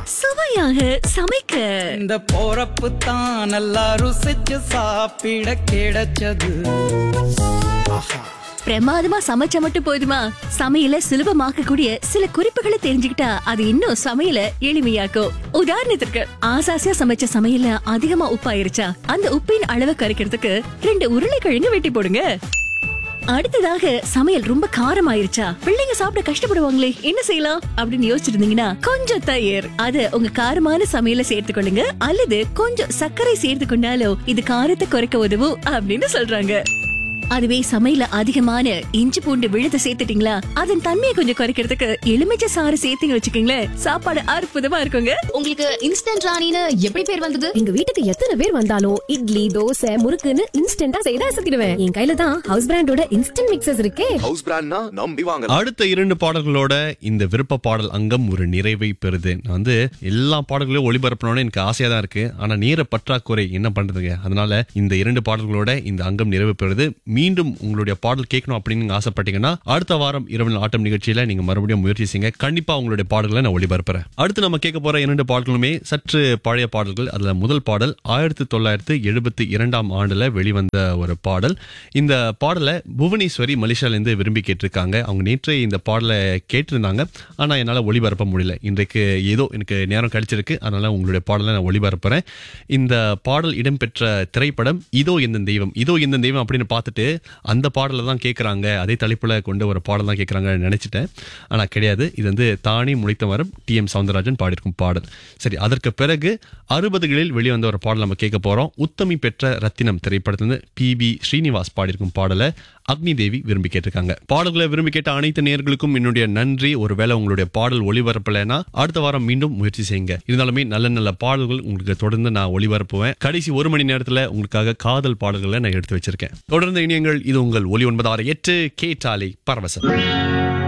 சுவையாக சமைக்க இந்த போறப்பு தான் நல்லா ருசிச்சு சாப்பிட கிடைச்சது பிரமாதமா சமைச்சா மட்டும் போதுமா சமையல சுலபமாக்க கூடிய சில குறிப்புகளை தெரிஞ்சுக்கிட்டா அது இன்னும் சமையல எளிமையாக்கும் உதாரணத்திற்கு ஆசாசியா சமைச்ச சமையல்ல அதிகமா உப்பாயிருச்சா அந்த உப்பின் அளவை கரைக்கிறதுக்கு ரெண்டு உருளைக்கிழங்கு வெட்டி போடுங்க அடுத்ததாக சமையல் ரொம்ப காரம் ஆயிருச்சா பிள்ளைங்க சாப்பிட கஷ்டப்படுவாங்களே என்ன செய்யலாம் அப்படின்னு யோசிச்சிருந்தீங்கன்னா கொஞ்சம் தயிர் அது உங்க காரமான சமையல சேர்த்துக்கொள்ளுங்க அல்லது கொஞ்சம் சர்க்கரை சேர்த்து கொண்டாலோ இது காரத்தை குறைக்க உதவும் அப்படின்னு சொல்றாங்க அதுவே சமையல அதிகமான இஞ்சி பூண்டு விழுத சேர்த்துட்டீங்களா அதன் தன்மையை கொஞ்சம் குறைக்கிறதுக்கு எலுமிச்சை சாறு சேர்த்தீங்க வச்சுக்கீங்களேன் சாப்பாடு அற்புதமா இருக்குங்க உங்களுக்கு இன்ஸ்டன்ட் ராணின்னு எப்படி பேர் வந்தது எங்க வீட்டுக்கு எத்தனை பேர் வந்தாலும் இட்லி தோசை முறுக்குன்னு இன்ஸ்டன்டா செய்து அசத்திடுவேன் என் கையில தான் ஹவுஸ் பிராண்டோட இன்ஸ்டன்ட் மிக்சர்ஸ் இருக்கே ஹவுஸ் பிராண்ட்னா நம்பி வாங்கலாம் அடுத்த இரண்டு பாடல்களோட இந்த விருப்ப பாடல் அங்கம் ஒரு நிறைவை பெறுது நான் வந்து எல்லா பாடல்களையும் ஒளிபரப்பணும்னு எனக்கு ஆசையா தான் இருக்கு ஆனா நேர பற்றாக்குறை என்ன பண்றதுங்க அதனால இந்த இரண்டு பாடல்களோட இந்த அங்கம் நிறைவு பெறுது மீண்டும் உங்களுடைய பாடல் கேட்கணும் அப்படின்னு நீங்க ஆசைப்பட்டீங்கன்னா அடுத்த வாரம் இரவு ஆட்டம் நிகழ்ச்சியில நீங்க மறுபடியும் முயற்சி செய்யுங்க கண்டிப்பா உங்களுடைய பாடல்களை நான் ஒளிபரப்புறேன் அடுத்து நம்ம கேட்க போற இரண்டு பாடல்களுமே சற்று பழைய பாடல்கள் அதுல முதல் பாடல் ஆயிரத்தி தொள்ளாயிரத்தி எழுபத்தி இரண்டாம் ஆண்டுல வெளிவந்த ஒரு பாடல் இந்த பாடலை புவனேஸ்வரி மலேசியால இருந்து விரும்பி கேட்டிருக்காங்க அவங்க நேற்று இந்த பாடலை கேட்டிருந்தாங்க ஆனா என்னால ஒளிபரப்ப முடியல இன்றைக்கு ஏதோ எனக்கு நேரம் கிடைச்சிருக்கு அதனால உங்களுடைய பாடலை நான் ஒளிபரப்புறேன் இந்த பாடல் இடம்பெற்ற திரைப்படம் இதோ எந்த தெய்வம் இதோ எந்த தெய்வம் அப்படின்னு பார்த்துட்டு அந்த பாடலை தான் கேட்குறாங்க அதே தலைப்புல கொண்ட ஒரு பாடல் தான் கேட்குறாங்க நினைச்சிட்டேன் ஆனா கிடையாது இது வந்து தானே முளைத்த மரம் டி எம் சவுந்தரராஜன் பாடியிருக்கும் பாடல் சரி அதற்கு பிறகு அறுபதுகளில் வெளிவந்த ஒரு பாடல் நம்ம கேட்க போறோம் உத்தமி பெற்ற ரத்தினம் திரைப்படத்திலிருந்து பி பி ஸ்ரீனிவாஸ் பாடியிருக்கும் பாடலை அக்னி தேவி விரும்பி கேட்டிருக்காங்க பாடல்களை விரும்பி கேட்ட அனைத்து நேயர்களுக்கும் என்னுடைய நன்றி ஒருவேளை உங்களுடைய பாடல் ஒளிபரப்பலைன்னா அடுத்த வாரம் மீண்டும் முயற்சி செய்யுங்க இருந்தாலுமே நல்ல நல்ல பாடல்கள் உங்களுக்கு தொடர்ந்து நான் ஒளிபரப்புவேன் கடைசி ஒரு மணி நேரத்துல உங்களுக்காக காதல் பாடல்களை நான் எடுத்து வச்சிருக்கேன் தொடர்ந்து இனியங்கள் இது உங்கள் ஒலி ஒன்பதாறு எட்டு கேட்டாலே பரவசம்